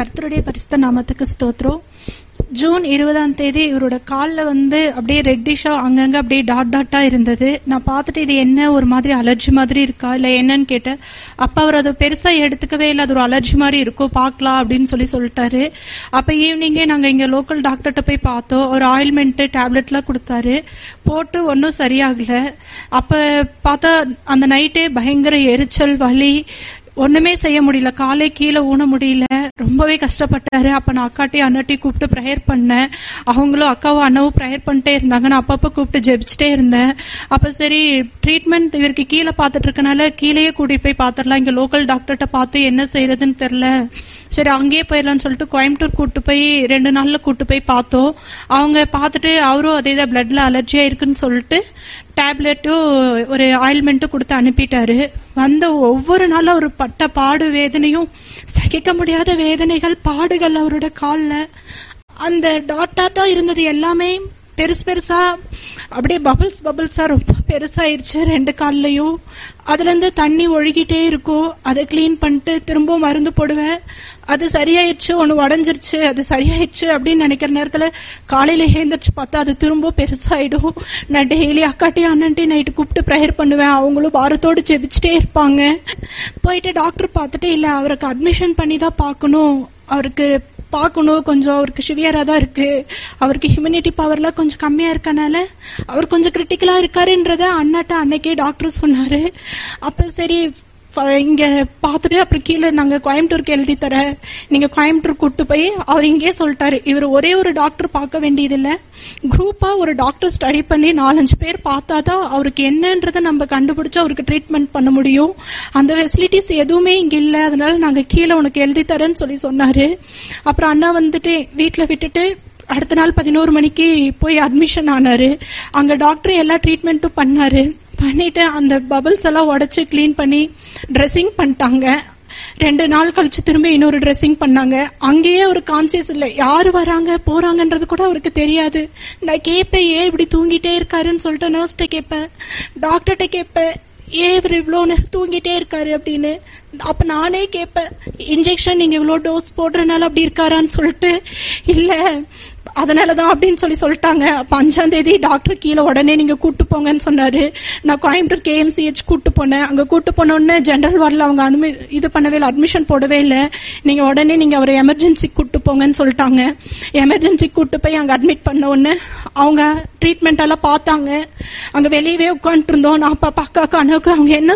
கர்த்தருடைய பரிசுத்த நாமத்துக்கு ஸ்தோத்திரம் ஜூன் இருபதாம் தேதி இவரோட காலில் வந்து அப்படியே ரெட்டிஷா அங்கங்க அப்படியே டாட் டாட்டா இருந்தது நான் பார்த்துட்டு இது என்ன ஒரு மாதிரி அலர்ஜி மாதிரி இருக்கா இல்ல என்னன்னு கேட்டேன் அப்ப அவர் அதை பெருசா எடுத்துக்கவே இல்லை அது ஒரு அலர்ஜி மாதிரி இருக்கும் பார்க்கலாம் அப்படின்னு சொல்லி சொல்லிட்டாரு அப்ப ஈவினிங்கே நாங்க இங்க லோக்கல் டாக்டர்கிட்ட போய் பார்த்தோம் ஒரு ஆயில்மெண்ட் டேப்லெட்லாம் கொடுத்தாரு போட்டு ஒன்றும் சரியாகல அப்ப பார்த்தா அந்த நைட்டே பயங்கர எரிச்சல் வலி ஒண்ணுமே செய்ய முடியல காலை கீழே ஊன முடியல ரொம்பவே கஷ்டப்பட்டாரு அப்ப நான் அக்காட்டையும் அண்ணாட்டையும் கூப்பிட்டு ப்ரேயர் பண்ணேன் அவங்களும் அக்காவும் அண்ணாவும் ப்ரேயர் பண்ணிட்டே இருந்தாங்க நான் அப்பப்ப கூப்பிட்டு ஜெபிச்சுட்டே இருந்தேன் அப்ப சரி ட்ரீட்மெண்ட் இவருக்கு கீழே பார்த்துட்டு இருக்கனால கீழேயே கூட்டிட்டு போய் பார்த்துடலாம் இங்க லோக்கல் டாக்டர்கிட்ட பார்த்து என்ன செய்யறதுன்னு தெரியல சரி அங்கேயே போயிடலாம்னு சொல்லிட்டு கோயம்புத்தூர் கூட்டு போய் ரெண்டு நாள்ல கூட்டு போய் பார்த்தோம் அவங்க பார்த்துட்டு அவரும் அதே தான் பிளட்ல அலர்ஜியா இருக்குன்னு சொல்லிட்டு டேப்லெட்டும் ஒரு ஆயில்மெண்ட்டும் கொடுத்து அனுப்பிட்டாரு வந்த ஒவ்வொரு நாளும் அவர் பட்ட பாடு வேதனையும் சகிக்க முடியாத வேதனைகள் பாடுகள் அவரோட காலில் அந்த டாட் டாட்டா இருந்தது எல்லாமே பெருசு பெருசா அப்படியே பபிள்ஸ் பபிள்ஸா ரொம்ப பெருசாயிருச்சு ரெண்டு கால்லையும் அதுல இருந்து தண்ணி ஒழுகிட்டே இருக்கும் அதை கிளீன் பண்ணிட்டு திரும்ப மருந்து போடுவேன் அது சரியாயிடுச்சு ஒன்று உடஞ்சிருச்சு அது சரியாயிடுச்சு அப்படின்னு நினைக்கிற நேரத்துல காலையில எழுந்திரிச்சு பார்த்தா அது திரும்ப பெருசாயிடும் நான் டெய்லி அக்காட்டையும் அண்ணன்ட்டையும் நைட்டு கூப்பிட்டு ப்ரேயர் பண்ணுவேன் அவங்களும் பாரத்தோடு ஜெபிச்சுட்டே இருப்பாங்க போயிட்டு டாக்டர் பார்த்துட்டு இல்ல அவருக்கு அட்மிஷன் பண்ணி தான் பார்க்கணும் அவருக்கு பார்க்கணும் கொஞ்சம் அவருக்கு சிவியரா தான் இருக்கு அவருக்கு ஹியூமனிட்டி பவர்லாம் கொஞ்சம் கம்மியா இருக்கனால அவர் கொஞ்சம் கிரிட்டிக்கலா இருக்காருன்றத அண்ணாட்ட அன்னைக்கே டாக்டர் சொன்னாரு அப்ப சரி ஃப- இங்க பார்த்துட்டு அப்புறம் கீழே நாங்க கோயம்புத்தூருக்கு எழுதி தர நீங்க கோயம்புத்தூர் கூட்டு போய் அவர் இங்கே சொல்லிட்டாரு இவர் ஒரே ஒரு டாக்டர் பார்க்க வேண்டியதில்ல குரூப்பா ஒரு டாக்டர் ஸ்டடி பண்ணி நாலஞ்சு பேர் பார்த்தாதான் அவருக்கு என்னன்றதை நம்ம கண்டுபிடிச்சு அவருக்கு ட்ரீட்மெண்ட் பண்ண முடியும் அந்த ஃபெசிலிட்டிஸ் எதுவுமே இங்க இல்ல அதனால நாங்க கீழே உனக்கு எழுதி தரேன்னு சொல்லி சொன்னாரு அப்புறம் அண்ணா வந்துட்டு வீட்டுல விட்டுட்டு அடுத்த நாள் பதினோரு மணிக்கு போய் அட்மிஷன் ஆனாரு அங்க டாக்டர் எல்லா ட்ரீட்மெண்ட்டும் பண்ணாரு பண்ணிட்டு அந்த பபிள்ஸ் எல்லாம் உடைச்சு க்ளீன் பண்ணி ட்ரெஸ்ஸிங் பண்ணிட்டாங்க ரெண்டு நாள் கழிச்சு திரும்ப இன்னொரு ட்ரெஸ்ஸிங் பண்ணாங்க அங்கேயே ஒரு கான்சியஸ் இல்ல யாரு வராங்க போறாங்கன்றது கூட அவருக்கு தெரியாது நான் கேட்பேன் ஏன் இப்படி தூங்கிட்டே இருக்காருன்னு சொல்லிட்டு நர்ஸ்கிட்ட கேட்பேன் டாக்டர்கிட்ட கேட்பேன் ஏன் இவர் இவ்வளோ நேரம் தூங்கிட்டே இருக்காரு அப்படின்னு அப்ப நானே கேட்பேன் இன்ஜெக்ஷன் நீங்க இவ்வளோ டோஸ் போடுறதுனால அப்படி இருக்காரான்னு சொல்லிட்டு இல்ல அதனாலதான் அப்படின்னு சொல்லி சொல்லிட்டாங்க அப்ப அஞ்சாம் தேதி டாக்டர் கீழே உடனே நீங்க கூட்டு போங்கன்னு சொன்னாரு நான் கோயம்புத்தூர் கேஎம்சிஹெச் கூட்டு போனேன் அங்க கூட்டு போன உடனே ஜெனரல் வார்டில் அவங்க அனுமதி இது பண்ணவே இல்லை அட்மிஷன் போடவே இல்லை நீங்க உடனே நீங்க அவரை எமர்ஜென்சி கூட்டு போங்கன்னு சொல்லிட்டாங்க எமர்ஜென்சி கூட்டு போய் அங்க அட்மிட் பண்ண உடனே அவங்க ட்ரீட்மெண்ட் எல்லாம் பார்த்தாங்க அங்க வெளியவே உட்காந்துட்டு இருந்தோம் நான் அப்பா அக்காக்கு அண்ணாவுக்கு அவங்க என்ன